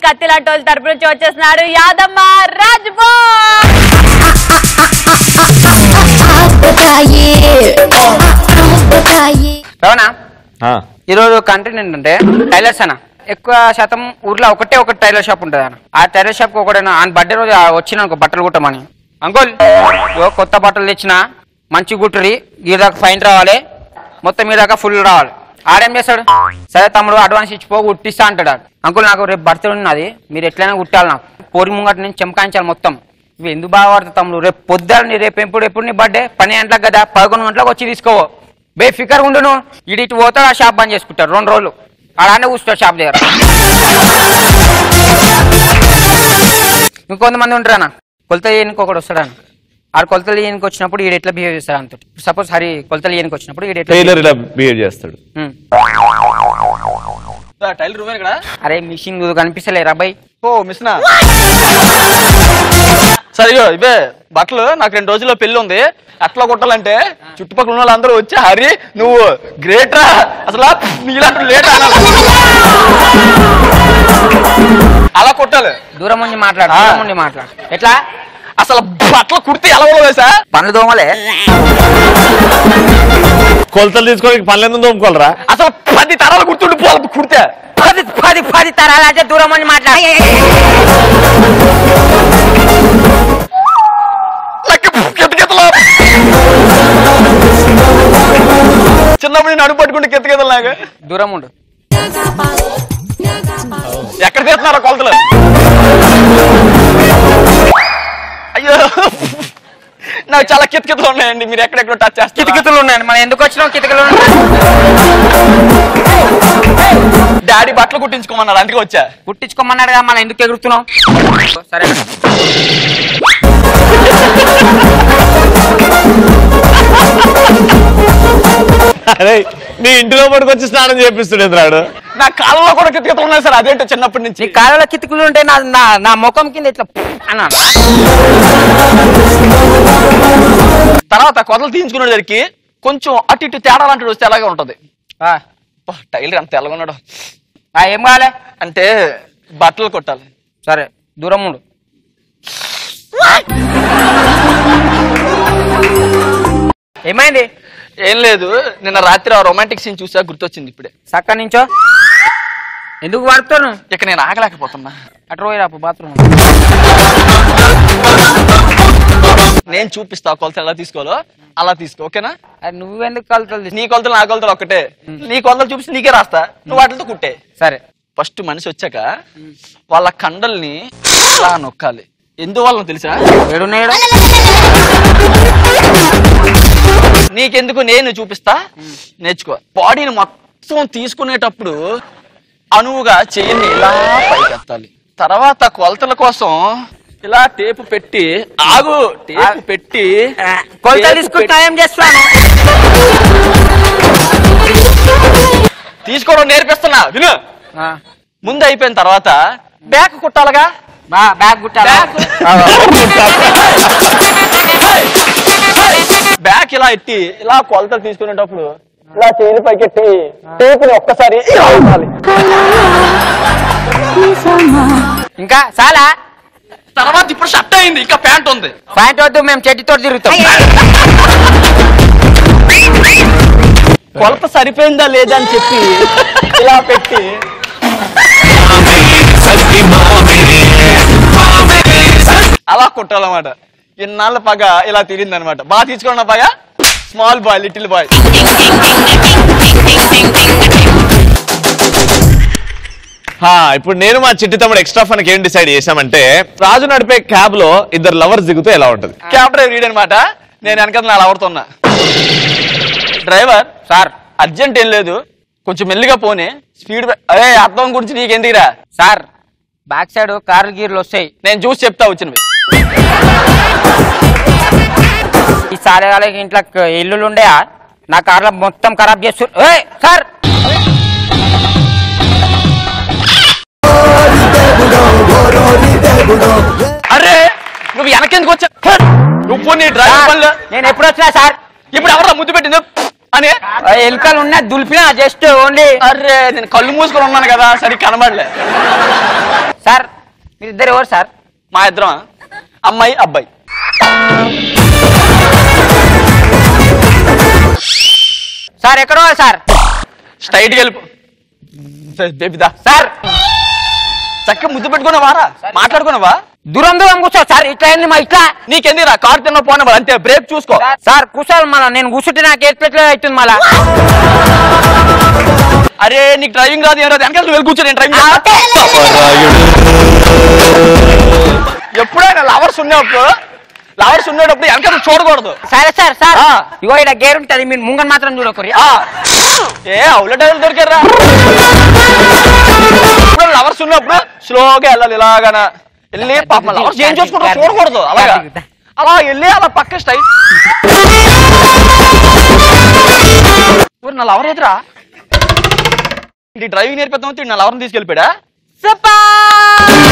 కత్తిలాంటి వాళ్ళ తరపు నుంచి వచ్చేస్తున్నాడు యాదమ్మ రాజ్బో రవణ ఈరోజు కంటెంట్ ఏంటంటే టైలర్స్ అన్న ఎక్కువ శాతం ఊర్లో ఒకటే ఒక టైలర్ షాప్ ఉంటుంది అన్న ఆ టైలర్ షాప్ ఒకటేనా ఆయన బర్త్డే రోజు వచ్చిన అనుకో బట్టలు కుట్టమని అంకుల్ ఇగో కొత్త బట్టలు తెచ్చిన మంచి గుట్టురి ఈ దాకా ఫైన్ రావాలి మొత్తం మీ దాకా ఫుల్ రావాలి ఆడేం చేస్తాడు సరే తమ్ముడు అడ్వాన్స్ ఇచ్చిపో కుట్టిస్తా అంటాడు ఆడు. అంకుల్ నాకు రేపు బర్త్డే ఉన్నది మీరు ఎట్లయినా కుట్టాలి నాకు పోరి ముంగట నుంచి చెమకాయించాలి మొత్తం ఇవి ఎందుకు బాగా పడుతుంది తమ్ముడు రేపు పొద్దున్న రేపు ఎప్పుడు ఎప్పుడు నీ బర్త్డే పన్నెండు గంటలకు కదా పదకొండు గంటలకు వచ్చి తీసుకోవో బే ఫికర్ ఉండును ఇటు ఇటు పోతాడు ఆ షాప్ బంద్ చేసుకుంటాడు రెండు రోజులు అలానే కూర్చుంటాడు షాప్ దగ్గర ఇంకొంతమంది ఉంటారన్న కొలత ఈయనకి ఒకటి వస్తాడన్న ఆడు కొలతలు ఈయనకి వచ్చినప్పుడు ఈడు ఎట్లా బిహేవ్ చేస్తాడు అంత సపోజ్ హరి కొలతలు ఈయనకి వచ్చినప్పుడు ఈడు ఎట్లా టైలర్ ఇలా బిహేవ్ చేస్తాడు ఉమ్. టైలర్ రూమే ఇక్కడ అరే మిషన్ కనిపిస్తలే రాబాయ్ ఓ మిస్నా సరే ఇగో ఇవే బట్టలు నాకు రెండు రోజుల్లో పెళ్లి ఉంది అట్లా కొట్టాలంటే చుట్టుపక్కల ఉన్న వాళ్ళందరూ వచ్చి హరి నువ్వు గ్రేట్ రా అసలు నీలాంటి లేట్ అలా కొట్టాలి దూరం ఉండి మాట్లాడు దూరం ఉండి మాట్లాడు ఎట్లా అసలు బట్టలు కుడితే ఎలా వేసా పనులు దోమలే కొలతలు తీసుకోవడానికి పనులు తోముకోవాలరా అసలు పది తరాలు గుర్తుండి పోవాలి కుడితే పది పది పది తరాలు అంటే దూరం ఉండి మాట్లాడు లెక్క కితకితలు చిన్నప్పుడు నేను అడుగు పట్టుకుంటే కితకితలు నాకు దూరం ఉండు ఎక్కడ తీస్తున్నారో కొలతలు అయ్యో నాకు చాలా కితకితలు ఉన్నాయండి మీరు ఎక్కడెక్కడ టచ్ చేస్తారు కితకితలు ఉన్నాయండి మనం ఎందుకు వచ్చినాం కితకితలు డాడీ బట్టలు కుట్టించుకోమన్నారు అందుకే వచ్చా కుట్టించుకోమన్నాడు కదా మనం ఎందుకు ఎగురుతున్నాం సరే అరే నీ ఇంటిలో పడుకొచ్చి స్నానం చేపిస్తుండే రాడు నా కాళ్ళలో కూడా కితకితలు ఉన్నాయి సార్ అదేంటో చిన్నప్పటి నుంచి నీ కాళ్ళలో కితకులు ఉంటే నా నా నా ముఖం కింద ఇట్లా అన్నాడు తర్వాత కొదలు తీయించుకునే దగ్గరికి కొంచెం అటు ఇటు తేడా లాంటిది వస్తే అలాగే ఉంటది అబ్బా, టైలర్ అంత తెల్లగా ఉన్నాడు ఏం కావాలి అంటే బట్టలు కొట్టాలి సరే దూరం ఉండు ఏమైంది ఏం లేదు నిన్న రాత్రి ఆ రొమాంటిక్ సీన్ చూసా గుర్తొచ్చింది ఇప్పుడే చక్క నుంచో ఎందుకు పడుతాను ఇక నేను ఆగలేకపోతున్నా అటు పోయి రాపు బాత్రూమ్ నేను చూపిస్తా ఆ కొలతలు ఎలా తీసుకోవాలో అలా తీసుకో ఓకేనా నువ్వెందుకు కలుతుంది నీ కొలతలు నా కొలతలు ఒక్కటే నీ కొలతలు చూపిస్తే నీకే రాస్తా నువ్వు వాటితో కుట్టే సరే ఫస్ట్ మనిషి వచ్చాక వాళ్ళ కండల్ని ఇలా నొక్కాలి ఎందువల్ల తెలుసా ఏడున్నాడు నీకెందుకు నేను చూపిస్తా నేర్చుకో బాడీని మొత్తం తీసుకునేటప్పుడు అనువుగా చెయ్యిని ఇలా పైకెత్తాలి తర్వాత కొలతల కోసం ఇలా టేపు పెట్టి ఆగు టేపు పెట్టి కొలతలు టేపు తీసుకుంటా పెట్టి- ఏం చేస్తాను తీసుకోవడం నేర్పిస్తున్నా విను ముందు అయిపోయిన తర్వాత బ్యాక్ కుట్టాలగా బా బ్యాగ్ కుట్టాలా బ్యాక్ ఇలా ఎట్టి ఇలా కొలతలు తీసుకునేటప్పుడు ఇలా చేయి పైకెట్టి టేపుని ఒక్కసారి ఇలా ఊపాలి. ఇంకా చాలా తర్వాత ఇప్పుడు షర్ట్ అయింది ఇంకా ప్యాంట్ ఉంది ప్యాంట్ వద్దు మేము చెట్టుతో తిరుగుతాం కొలత సరిపోయిందా లేదా అని చెప్పి ఇలా పెట్టి అలా కుట్టాలన్నమాట ఇన్నాళ్ళ పగ ఇలా తిరిగింది అనమాట బాగా తీసుకున్న పగ స్మాల్ బాయ్ లిటిల్ బాయ్ హా, ఇప్పుడు నేను మా చిట్టి తమ్ముడు ఎక్స్ట్రా ఫన్ ఏం డిసైడ్ చేశామంటే రాజు నడిపే క్యాబ్ లో ఇద్దరు లవర్స్ దిగుతూ ఎలా ఉంటది క్యాబ్ డ్రైవర్ రీడ్ అనమాట నేను వెనకాల నా లవర్తున్నా డ్రైవర్ సార్ అర్జెంట్ ఏం లేదు కొంచెం మెల్లిగా పోనీ స్పీడ్ అరే అర్థం గురించి నీకెందుకురా సార్ బ్యాక్ సైడ్ కార్లు గీర్లు వస్తాయి నేను చూసి చెప్తా వచ్చినవి ఈ సాలగాలకి ఇంట్లో ఇల్లులు ఉండయా నా కార్లో మొత్తం ఖరాబ్ చేస్తూ ఏయ్, సార్ అరే నువ్వు వెనకెందుకు వచ్చా నువ్వు పోనీ డ్రైవర్ సార్, పనులు నేను ఎప్పుడు వచ్చినా సార్ ఇప్పుడు ఎవరా ముద్దు పెట్టింది అని ఆ ఎలుకలు ఉన్నా దులిపినా జస్ట్ ఓన్లీ అరే నేను కళ్ళు మూసుకొని ఉన్నాను కదా సరిగ్గా కనబడలే సార్ మీరు ఇద్దరు ఎవరు సార్ మా ఇద్దరం అమ్మాయి అబ్బాయి సార్ ఎక్కడ పోవాలి సార్ స్ట్రైట్ గా వెళ్ళిపో బేబిదా సార్ చక్కగా ముద్దు పెట్టుకున్నావారా మాట్లాడుకున్నావా దూరం దూరం కూర్చో సార్ ఇట్లా అయింది మా ఇట్లా నీకెందిరా కార్ తిన్న పోనే మరి అంతే బ్రేక్ చూసుకో సార్ కూర్చోవాలి మళ్ళా నేను కూర్చుంటే నాకు ఏట్ పెట్లే అవుతుంది మళ్ళా అరే నీకు డ్రైవింగ్ రాదు ఏం రాదు వెనకాల వెళ్ళి కూర్చో నేను డ్రైవింగ్ ఆ, ఓకే. ఎప్పుడైనా లవర్స్ ఉన్నప్పుడు లవర్స్ ఉండేటప్పుడు వెనకాల చూడకూడదు సరే సార్ సార్ ఆ. ఇగో ఇక్కడ గేర్ ఉంటుంది మీరు ముంగన్ మాత్రం చూడకూరి ఆ, ఏ అవుల డ్రైవర్ దొరికారా లవర్స్ ఉన్నప్పుడు స్లోగా వెళ్ళాలి ఇలాగన వెళ్ళి పాపం లవర్స్ ఏం చూసుకుంటారో చూడకూడదు అలాగా అలా వెళ్ళి అలా పక్క స్టైల్ నా లవర్ ఎదురా ఇది డ్రైవింగ్ నేర్పిద్దాం నా లవర్ని తీసుకెళ్ళిపోయా సూపర్